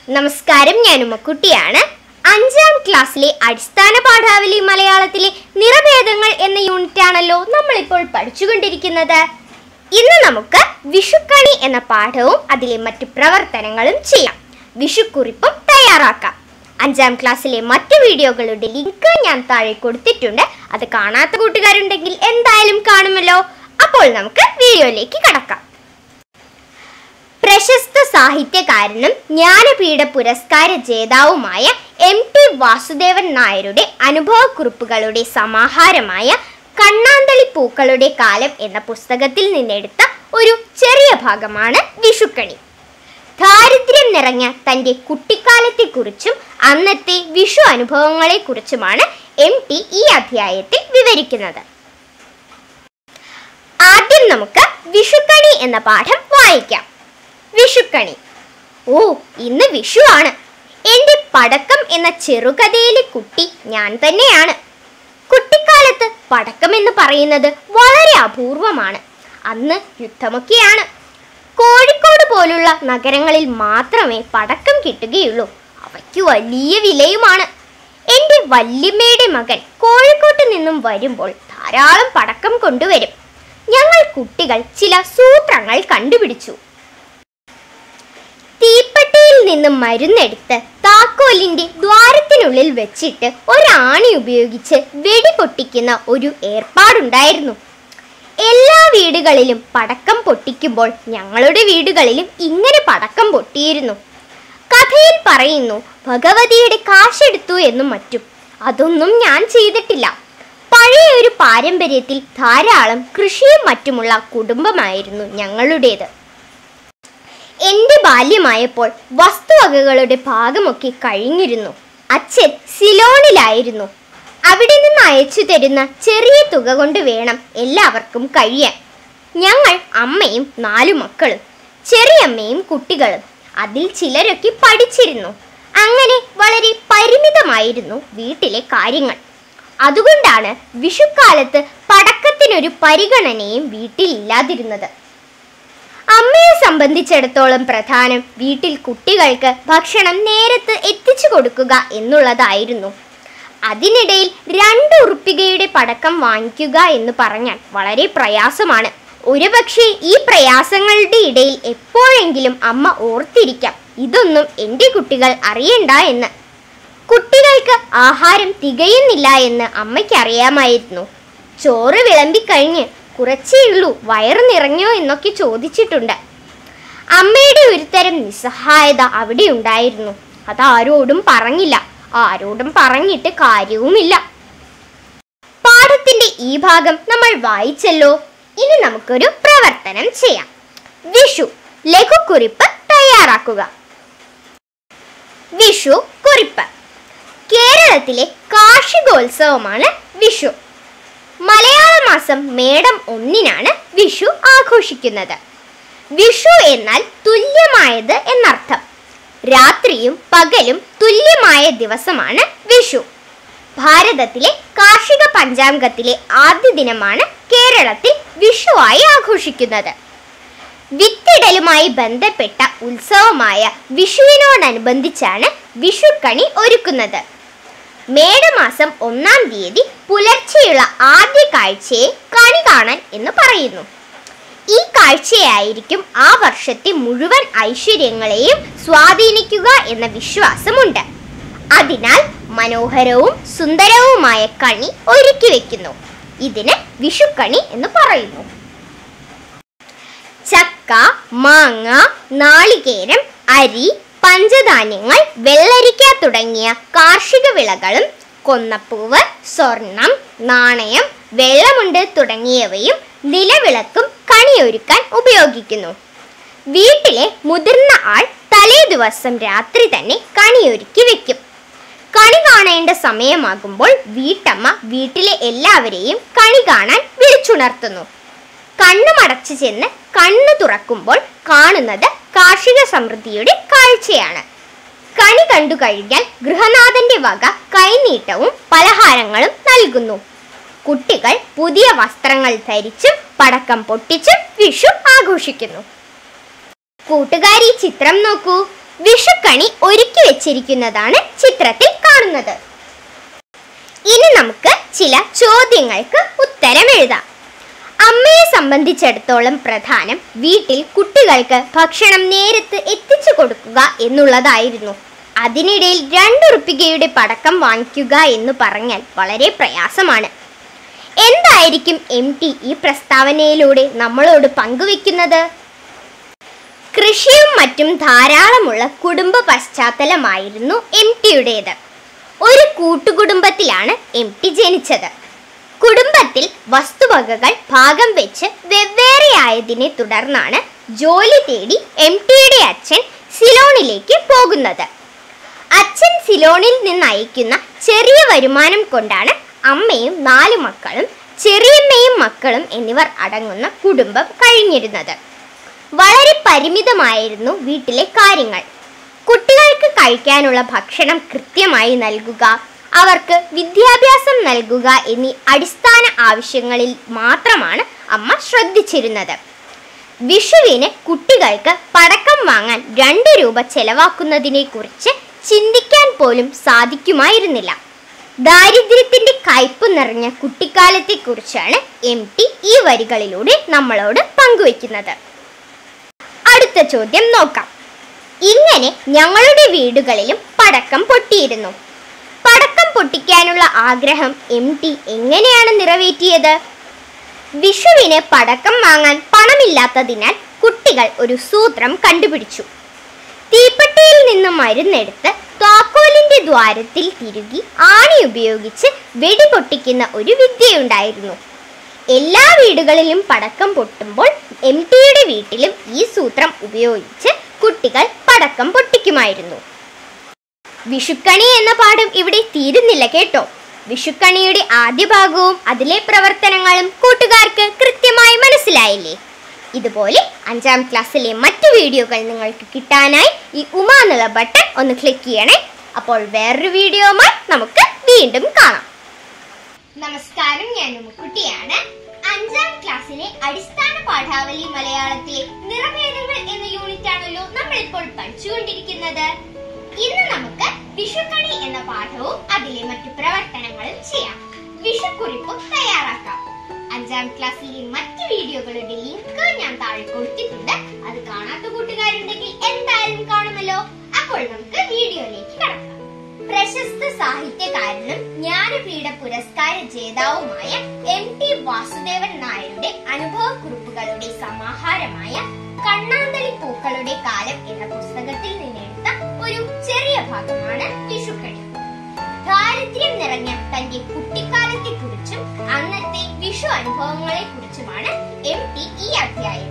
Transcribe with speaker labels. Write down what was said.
Speaker 1: നമസ്കാരം ഞാൻ ഉമ്മക്കുട്ടിയാണ് അഞ്ചാം ക്ലാസ്സിലെ അടിസ്ഥാന പാഠാവലി മലയാളത്തിലെ നിറഭേദങ്ങൾ എന്ന യൂണിറ്റ് ആണല്ലോ നമ്മളിപ്പോൾ പഠിച്ചുകൊണ്ടിരിക്കുന്നത് ഇന്ന് നമുക്ക് വിഷുക്കണി എന്ന പാഠവും അതിലെ മറ്റു പ്രവർത്തനങ്ങളും ചെയ്യാം വിഷുക്കുറിപ്പും തയ്യാറാക്കാം അഞ്ചാം ക്ലാസ്സിലെ മറ്റു വീഡിയോകളുടെ ലിങ്ക് ഞാൻ താഴെ കൊടുത്തിട്ടുണ്ട് അത് കാണാത്ത കൂട്ടുകാരുണ്ടെങ്കിൽ എന്തായാലും കാണുമല്ലോ അപ്പോൾ നമുക്ക് വീഡിയോയിലേക്ക് കടക്കാം പ്രശസ്ത സാഹിത്യകാരനും ജ്ഞാനപീഠ പുരസ്കാര ജേതാവുമായ എം ടി വാസുദേവൻ നായരുടെ അനുഭവക്കുറിപ്പുകളുടെ സമാഹാരമായ കണ്ണാന്തളി പൂക്കളുടെ കാലം എന്ന പുസ്തകത്തിൽ നിന്നെടുത്ത ഒരു ചെറിയ ഭാഗമാണ് വിഷുക്കണി ദാരിദ്ര്യം നിറഞ്ഞ തൻ്റെ കുട്ടിക്കാലത്തെക്കുറിച്ചും അന്നത്തെ വിഷു അനുഭവങ്ങളെക്കുറിച്ചുമാണ് എം ടി ഈ അധ്യായത്തിൽ വിവരിക്കുന്നത് ആദ്യം നമുക്ക് വിഷുക്കണി എന്ന പാഠം വായിക്കാം വിഷുക്കണി ഓ ഇന്ന് വിഷു ആണ് എൻ്റെ പടക്കം എന്ന ചെറുകഥയിലെ കുട്ടി ഞാൻ തന്നെയാണ് കുട്ടിക്കാലത്ത് പടക്കം എന്ന് പറയുന്നത് വളരെ അപൂർവമാണ് അന്ന് യുദ്ധമൊക്കെയാണ് കോഴിക്കോട് പോലുള്ള നഗരങ്ങളിൽ മാത്രമേ പടക്കം കിട്ടുകയുള്ളൂ അവയ്ക്ക് വലിയ വിലയുമാണ് എൻ്റെ വല്യമ്മയുടെ മകൻ കോഴിക്കോട്ട് നിന്നും വരുമ്പോൾ ധാരാളം പടക്കം കൊണ്ടുവരും ഞങ്ങൾ കുട്ടികൾ ചില സൂത്രങ്ങൾ കണ്ടുപിടിച്ചു തീപ്പെട്ടിയിൽ നിന്ന് മരുന്നെടുത്ത് താക്കോലിന്റെ ദ്വാരത്തിനുള്ളിൽ വെച്ചിട്ട് ഒരാണി ഉപയോഗിച്ച് വെടി പൊട്ടിക്കുന്ന ഒരു ഏർപ്പാടുണ്ടായിരുന്നു എല്ലാ വീടുകളിലും പടക്കം പൊട്ടിക്കുമ്പോൾ ഞങ്ങളുടെ വീടുകളിലും ഇങ്ങനെ പടക്കം പൊട്ടിയിരുന്നു കഥയിൽ പറയുന്നു ഭഗവതിയുടെ കാശെടുത്തു എന്നും മറ്റും അതൊന്നും ഞാൻ ചെയ്തിട്ടില്ല പഴയ ഒരു പാരമ്പര്യത്തിൽ ധാരാളം കൃഷിയും മറ്റുമുള്ള കുടുംബമായിരുന്നു ഞങ്ങളുടേത് എന്റെ ബാല്യമായപ്പോൾ വസ്തുവകകളുടെ ഭാഗമൊക്കെ കഴിഞ്ഞിരുന്നു അച്ഛൻ സിലോണിലായിരുന്നു അവിടെ നിന്ന് അയച്ചു തരുന്ന ചെറിയ തുക കൊണ്ട് വേണം എല്ലാവർക്കും കഴിയാൻ ഞങ്ങൾ അമ്മയും നാലു മക്കളും ചെറിയമ്മയും കുട്ടികളും അതിൽ ചിലരൊക്കെ പഠിച്ചിരുന്നു അങ്ങനെ വളരെ പരിമിതമായിരുന്നു വീട്ടിലെ കാര്യങ്ങൾ അതുകൊണ്ടാണ് വിഷുക്കാലത്ത് പടക്കത്തിനൊരു പരിഗണനയും വീട്ടിലില്ലാതിരുന്നത് അമ്മയെ സംബന്ധിച്ചിടത്തോളം പ്രധാനം വീട്ടിൽ കുട്ടികൾക്ക് ഭക്ഷണം നേരത്ത് എത്തിച്ചു കൊടുക്കുക എന്നുള്ളതായിരുന്നു അതിനിടയിൽ രണ്ട് ഉറുപ്പികയുടെ പടക്കം വാങ്ങിക്കുക എന്ന് പറഞ്ഞാൽ വളരെ പ്രയാസമാണ് ഒരുപക്ഷെ ഈ പ്രയാസങ്ങളുടെ ഇടയിൽ എപ്പോഴെങ്കിലും അമ്മ ഓർത്തിരിക്കാം ഇതൊന്നും എൻ്റെ കുട്ടികൾ അറിയണ്ട എന്ന് കുട്ടികൾക്ക് ആഹാരം തികയുന്നില്ല എന്ന് അമ്മയ്ക്ക് അറിയാമായിരുന്നു ചോറ് വിളമ്പിക്കഴിഞ്ഞ് കുറച്ചേ ഉള്ളൂ വയറ് നിറഞ്ഞോ എന്നൊക്കെ ചോദിച്ചിട്ടുണ്ട് അമ്മയുടെ ഒരു തരം നിസ്സഹായത അവിടെ ഉണ്ടായിരുന്നു അതാരോടും പറഞ്ഞില്ല ആരോടും പറഞ്ഞിട്ട് കാര്യവുമില്ല പാഠത്തിന്റെ ഈ ഭാഗം നമ്മൾ വായിച്ചല്ലോ ഇനി നമുക്കൊരു പ്രവർത്തനം ചെയ്യാം വിഷു ലഘുക്കുറിപ്പ് തയ്യാറാക്കുക വിഷു കുറിപ്പ് കേരളത്തിലെ കാർഷികോത്സവമാണ് വിഷു മലയാള മാസം മേടം ഒന്നിനാണ് വിഷു ആഘോഷിക്കുന്നത് വിഷു എന്നാൽ തുല്യമായത് എന്നർത്ഥം രാത്രിയും പകലും തുല്യമായ ദിവസമാണ് വിഷു ഭാരതത്തിലെ കാർഷിക പഞ്ചാംഗത്തിലെ ആദ്യ ദിനമാണ് കേരളത്തിൽ വിഷുവായി ആഘോഷിക്കുന്നത് വിത്തിടലുമായി ബന്ധപ്പെട്ട ഉത്സവമായ വിഷുവിനോടനുബന്ധിച്ചാണ് വിഷുക്കണി ഒരുക്കുന്നത് മേടമാസം ഒന്നാം തീയതി പുലർച്ചെയുള്ള ആദ്യ കാഴ്ചയെ കണി കാണൽ എന്ന് പറയുന്നു ഈ കാഴ്ചയായിരിക്കും ആ വർഷത്തെ മുഴുവൻ ഐശ്വര്യങ്ങളെയും സ്വാധീനിക്കുക എന്ന വിശ്വാസമുണ്ട് അതിനാൽ മനോഹരവും സുന്ദരവുമായ കണി ഒരുക്കി വെക്കുന്നു ഇതിന് വിഷുക്കണി എന്ന് പറയുന്നു ചക്ക മാങ്ങ നാളികേരം അരി പഞ്ചധാന്യങ്ങൾ വെള്ളരിക്ക തുടങ്ങിയ കാർഷിക വിളകളും കൊന്നപ്പൂവ് സ്വർണം നാണയം വെള്ളമുണ്ട് തുടങ്ങിയവയും നിലവിളക്കും കണിയൊരുക്കാൻ ഉപയോഗിക്കുന്നു വീട്ടിലെ മുതിർന്ന ആൾ തലേ ദിവസം രാത്രി തന്നെ കണിയൊരുക്കി വെക്കും കണി കാണേണ്ട സമയമാകുമ്പോൾ വീട്ടമ്മ വീട്ടിലെ എല്ലാവരെയും കണി കാണാൻ വിളിച്ചുണർത്തുന്നു കണ്ണുമടച്ചു ചെന്ന് കണ്ണു തുറക്കുമ്പോൾ കാണുന്നത് കാർഷിക സമൃദ്ധിയുടെ കാഴ്ചയാണ് കണി കണ്ടു കഴിഞ്ഞാൽ ഗൃഹനാഥന്റെ വക കൈനീട്ടവും പലഹാരങ്ങളും നൽകുന്നു കുട്ടികൾ പുതിയ വസ്ത്രങ്ങൾ ധരിച്ചും പടക്കം പൊട്ടിച്ചും വിഷു ആഘോഷിക്കുന്നു കൂട്ടുകാരി ചിത്രം നോക്കൂ വിഷുക്കണി ഒരുക്കി വെച്ചിരിക്കുന്നതാണ് ചിത്രത്തിൽ കാണുന്നത് ഇനി നമുക്ക് ചില ചോദ്യങ്ങൾക്ക് ഉത്തരം എഴുതാം അമ്മയെ സംബന്ധിച്ചിടത്തോളം പ്രധാനം വീട്ടിൽ കുട്ടികൾക്ക് ഭക്ഷണം നേരത്ത് എത്തിച്ചു കൊടുക്കുക എന്നുള്ളതായിരുന്നു അതിനിടയിൽ രണ്ടുറുപ്പികയുടെ പടക്കം വാങ്ങിക്കുക എന്ന് പറഞ്ഞാൽ വളരെ പ്രയാസമാണ് എന്തായിരിക്കും എം ടി ഈ പ്രസ്താവനയിലൂടെ നമ്മളോട് പങ്കുവെക്കുന്നത് കൃഷിയും മറ്റും ധാരാളമുള്ള കുടുംബ പശ്ചാത്തലമായിരുന്നു എം ടിയുടേത് ഒരു കൂട്ടുകുടുംബത്തിലാണ് എം ടി ജനിച്ചത് കുടുംബത്തിൽ വസ്തുവകകൾ ഭാഗം വെച്ച് വെവ്വേറെയായതിനെ തുടർന്നാണ് ജോലി തേടി എം ടിയുടെ അച്ഛൻ സിലോണിലേക്ക് പോകുന്നത് അച്ഛൻ സിലോണിൽ നിന്ന് അയക്കുന്ന ചെറിയ വരുമാനം കൊണ്ടാണ് അമ്മയും നാല് മക്കളും ചെറിയമ്മയും മക്കളും എന്നിവർ അടങ്ങുന്ന കുടുംബം കഴിഞ്ഞിരുന്നത് വളരെ പരിമിതമായിരുന്നു വീട്ടിലെ കാര്യങ്ങൾ കുട്ടികൾക്ക് കഴിക്കാനുള്ള ഭക്ഷണം കൃത്യമായി നൽകുക അവർക്ക് വിദ്യാഭ്യാസം നൽകുക എന്നീ അടിസ്ഥാന ആവശ്യങ്ങളിൽ മാത്രമാണ് അമ്മ ശ്രദ്ധിച്ചിരുന്നത് വിഷുവിന് കുട്ടികൾക്ക് പടക്കം വാങ്ങാൻ രണ്ട് രൂപ ചെലവാക്കുന്നതിനെ കുറിച്ച് ചിന്തിക്കാൻ പോലും സാധിക്കുമായിരുന്നില്ല ദാരിദ്ര്യത്തിന്റെ കയ്പ് നിറഞ്ഞ കുട്ടിക്കാലത്തെക്കുറിച്ചാണ് എം ടി ഈ വരികളിലൂടെ നമ്മളോട് പങ്കുവെക്കുന്നത് അടുത്ത ചോദ്യം നോക്കാം ഇങ്ങനെ ഞങ്ങളുടെ വീടുകളിലും പടക്കം പൊട്ടിയിരുന്നു പടക്കം പൊട്ടിക്കാനുള്ള ആഗ്രഹം എം ടി എങ്ങനെയാണ് നിറവേറ്റിയത് വിഷുവിന് പടക്കം വാങ്ങാൻ പണമില്ലാത്തതിനാൽ കുട്ടികൾ ഒരു സൂത്രം കണ്ടുപിടിച്ചു തീപ്പെട്ടിയിൽ നിന്ന് മരുന്നെടുത്ത് താക്കോലിന്റെ ദ്വാരത്തിൽ തിരുകി ആണി ഉപയോഗിച്ച് വെടി പൊട്ടിക്കുന്ന ഒരു വിദ്യയുണ്ടായിരുന്നു എല്ലാ വീടുകളിലും പടക്കം പൊട്ടുമ്പോൾ എം ടിയുടെ വീട്ടിലും ഈ സൂത്രം ഉപയോഗിച്ച് കുട്ടികൾ പടക്കം പൊട്ടിക്കുമായിരുന്നു വിഷുക്കണി എന്ന പാഠം ഇവിടെ തീരുന്നില്ല കേട്ടോ വിഷുക്കണിയുടെ ആദ്യ ഭാഗവും അതിലെ പ്രവർത്തനങ്ങളും കൂട്ടുകാർക്ക് കൃത്യമായി മനസ്സിലായില്ലേ ഇതുപോലെ അഞ്ചാം ക്ലാസ്സിലെ മറ്റു വീഡിയോകൾ നിങ്ങൾക്ക് കിട്ടാനായി ഈ ഉമ എന്നുള്ള ബട്ടൺ ഒന്ന് ക്ലിക്ക് ചെയ്യണേ അപ്പോൾ വേറൊരു വീഡിയോയുമായി നമുക്ക് വീണ്ടും കാണാം നമസ്കാരം ഞാൻ ഉമ്മക്കുട്ടിയാണ് അഞ്ചാം ക്ലാസ്സിലെ അടിസ്ഥാന പാഠാവലി മലയാളത്തിലെ നിറഭേദങ്ങൾ എന്ന യൂണിറ്റ് ആണല്ലോ നമ്മൾ ഇപ്പോൾ പഠിച്ചുകൊണ്ടിരിക്കുന്നത് ഇന്ന് നമുക്ക് വിഷുക്കണി എന്ന പാഠവും അതിലെ മറ്റു പ്രവർത്തനങ്ങളും ചെയ്യാം വിഷുക്കുറിപ്പ് തയ്യാറാക്കാം അഞ്ചാം ക്ലാസ്സിലെ മറ്റു വീഡിയോകളുടെ ലിങ്ക് ഞാൻ താഴെ കൊടുത്തിട്ടുണ്ട് അത് കാണാത്ത കൂട്ടുകാരുണ്ടെങ്കിൽ എന്തായാലും കാണുമല്ലോ അപ്പോൾ നമുക്ക് വീഡിയോയിലേക്ക് കടക്കാം പ്രശസ്ത സാഹിത്യകാരനും ജ്ഞാനപീഠ പുരസ്കാര ജേതാവുമായ എം ടി വാസുദേവൻ നായരുടെ അനുഭവക്കുറിപ്പുകളുടെ സമാഹാരമായ കണ്ണാന്തളി പൂക്കളുടെ കാലം എന്ന പുസ്തകത്തിൽ നിന്നെടുത്ത ഒരു ചെറിയ ഭാഗമാണ് വിഷുക്കണി ദാരിദ്ര്യം നിറഞ്ഞ തന്റെ കുട്ടിക്കാലത്തെ കുറിച്ചും അന്നത്തെ വിഷു അനുഭവങ്ങളെ കുറിച്ചുമാണ് എം ടി ഈ അധ്യായം